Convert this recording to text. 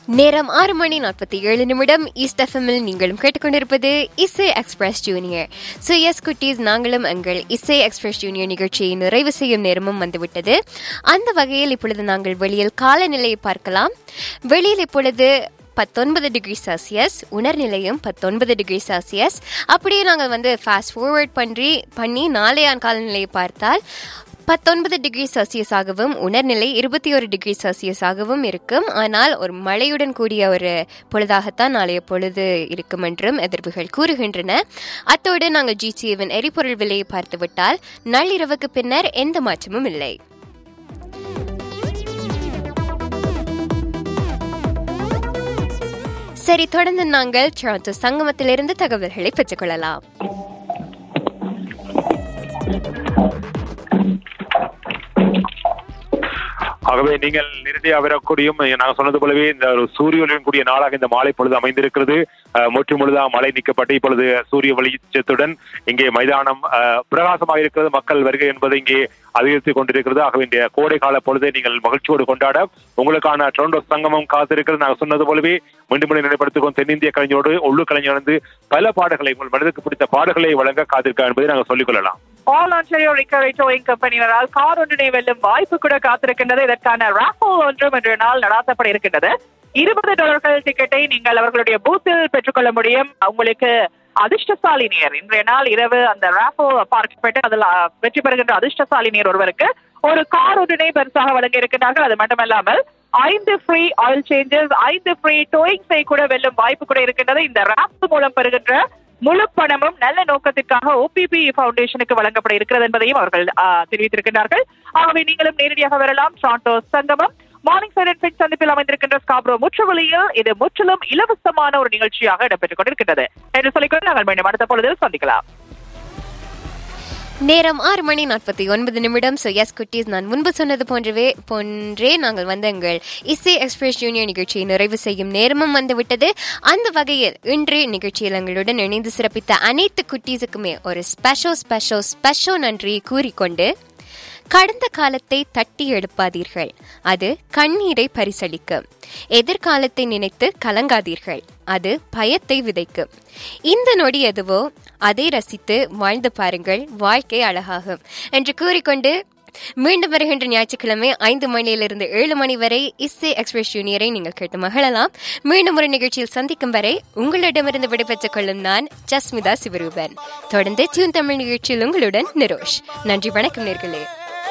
நேரம் ஆறு மணி நாற்பத்தி ஏழு நிமிடம் ஈஸ்ட் எஃப்எம்மில் நீங்களும் கேட்டுக்கொண்டிருப்பது இசை எக்ஸ்பிரஸ் ஜூனியர் ஸோ எஸ் குட்டீஸ் நாங்களும் எங்கள் இசை எக்ஸ்பிரஸ் ஜூனியர் நிகழ்ச்சியை நிறைவு செய்யும் நேரமும் வந்துவிட்டது அந்த வகையில் இப்பொழுது நாங்கள் வெளியில் காலநிலையை பார்க்கலாம் வெளியில் இப்பொழுது பத்தொன்பது டிகிரி செல்சியஸ் உணர்நிலையும் பத்தொன்பது டிகிரி செல்சியஸ் அப்படியே நாங்கள் வந்து ஃபாஸ்ட் ஃபார்வர்ட் பண்ணி பண்ணி நாளைய காலநிலையை பார்த்தால் பத்தொன்பது டிகிரி செல்சியஸாகவும் உணர்நிலை இருபத்தி ஒரு டிகிரி செல்சியஸாகவும் இருக்கும் ஆனால் ஒரு மழையுடன் கூடிய ஒரு பொழுதாகத்தான் நாளைய பொழுது இருக்கும் என்றும் எதிர்ப்புகள் கூறுகின்றன அத்தோடு நாங்கள் ஜிசிஏவின் எரிபொருள் விலையை பார்த்துவிட்டால் நள்ளிரவுக்கு பின்னர் எந்த மாற்றமும் இல்லை சரி தொடர்ந்து நாங்கள் டொரண்டோ சங்கமத்திலிருந்து தகவல்களை பெற்றுக்கொள்ளலாம் ஆகவே நீங்கள் நேரடியாக வரக்கூடியும் நாங்கள் சொன்னது போலவே இந்த ஒரு சூரிய ஒளியுடன் கூடிய நாளாக இந்த மாலை பொழுது அமைந்திருக்கிறது அஹ், முற்று முழுதாக மழை நீக்கப்பட்டு இப்பொழுது சூரிய வெளிச்சத்துடன் இங்கே மைதானம் அஹ், பிரகாசமாக இருக்கிறது மக்கள் வருகை என்பது இங்கே அதிகரித்துக் கொண்டிருக்கிறது ஆகவே இந்த கோடை கால பொழுதை நீங்கள் மகிழ்ச்சியோடு கொண்டாட உங்களுக்கான டொரண்டோ சங்கமம் காத்திருக்கிறது நாங்கள் சொன்னது போலவே மீண்டும் மீண்டும் நினைப்படுத்திக்கொண்டு தென்னிந்திய கலைஞரோடு உள்ளூர் கலைஞர் வந்து பல பாடல்களை உங்கள் மனதுக்கு பிடித்த பாடல்களை வழங்க காத்திருக்கா என்பதை நாங்கள் சொல்லிக் கொள்ளலாம் ஆல் ஆன்டரியோ ரிக்கவரி டோயிங் கம்பெனியினரால் கார் ஒன்றினை வெல்லும் வாய்ப்பு கூட காத்திருக்கின்றது இதற்கான ராஃபல் ஒன்றும் இன்று நாள் நடாத்தப்பட இருக்கின்றது இருபது டாலர்கள் டிக்கெட்டை நீங்கள் அவர்களுடைய பூத்தில் பெற்றுக்கொள்ள முடியும் உங்களுக்கு அதிர்ஷ்டசாலி நேர் இன்றைய நாள் இரவு அந்த ராஃபோ பார்க்கப்பட்டு அதில் அஹ், வெற்றி பெறுகின்ற அதிர்ஷ்டசாலி நேர் ஒருவருக்கு ஒரு கார் ஒன்றினை பரிசாக வழங்க இருக்கின்றார்கள் அது மட்டுமல்லாமல் ஐந்து ஃப்ரீ ஆயில் சேஞ்சஸ் ஐந்து ஃப்ரீ டோயிங்ஸை கூட வெல்லும் வாய்ப்பு கூட இருக்கின்றது இந்த ராஃப் மூலம் பெறுகின்ற முழு பணமும் நல்ல நோக்கத்திற்காக ஓபிபி ஃபவுண்டேஷனுக்கு வழங்கப்பட இருக்கிறது என்பதையும் அவர்கள் ஆ, தெரிவித்திருக்கிறார்கள் ஆகவே நீங்களும் நேரடியாக வரலாம் டாரண்டோ சங்கமம் மார்னிங் சைலண்ட் ஃபிட் சந்திப்பில் அமைந்திருக்கின்ற ஸ்காப்ரோ முற்றுவழியில் இது முற்றிலும் இலவசமான ஒரு நிகழ்ச்சியாக இடம்பெற்றுக் கொண்டிருக்கின்றது என்று சொல்லிக்கொண்டு நாங்கள் மீண்டும் அடுத்த பொழுதில் சந்திக்கலாம் நேரம் ஆறு மணி நாற்பத்தி ஒன்பது நிமிடம் ஸோ எஸ் குட்டீஸ் நான் முன்பு சொன்னது போன்றவே போன்றே நாங்கள் வந்து எங்கள் இசை எக்ஸ்பிரஸ் ஜூனியர் நிகழ்ச்சியை நிறைவு செய்யும் நேரமும் வந்துவிட்டது அந்த வகையில் இன்று நிகழ்ச்சியில் எங்களுடன் இணைந்து சிறப்பித்த அனைத்து குட்டீஸுக்குமே ஒரு ஸ்பெஷல் ஸ்பெஷல் ஸ்பெஷல் நன்றி கூறிக்கொண்டு கடந்த காலத்தை தட்டி எழுப்பாதீர்கள் அது கண்ணீரை பரிசளிக்கும் எதிர்காலத்தை நினைத்து கலங்காதீர்கள் அது பயத்தை விதைக்கும் இந்த நொடி எதுவோ அதை ரசித்து வாழ்ந்து பாருங்கள் வாழ்க்கை அழகாகும் என்று கூறிக்கொண்டு மீண்டும் வருகின்ற ஞாயிற்றுக்கிழமை ஐந்து மணியிலிருந்து ஏழு மணி வரை இசை எக்ஸ்பிரஸ் ஜூனியரை நீங்கள் கேட்டு மகிழலாம் மீண்டும் ஒரு நிகழ்ச்சியில் சந்திக்கும் வரை உங்களிடமிருந்து விடைபெற்றுக் கொள்ளும் நான் ஜஸ்மிதா சிவரூபன் தொடர்ந்து டியூன் தமிழ் நிகழ்ச்சியில் உங்களுடன் நிரோஷ் நன்றி வணக்கம் நேர்களே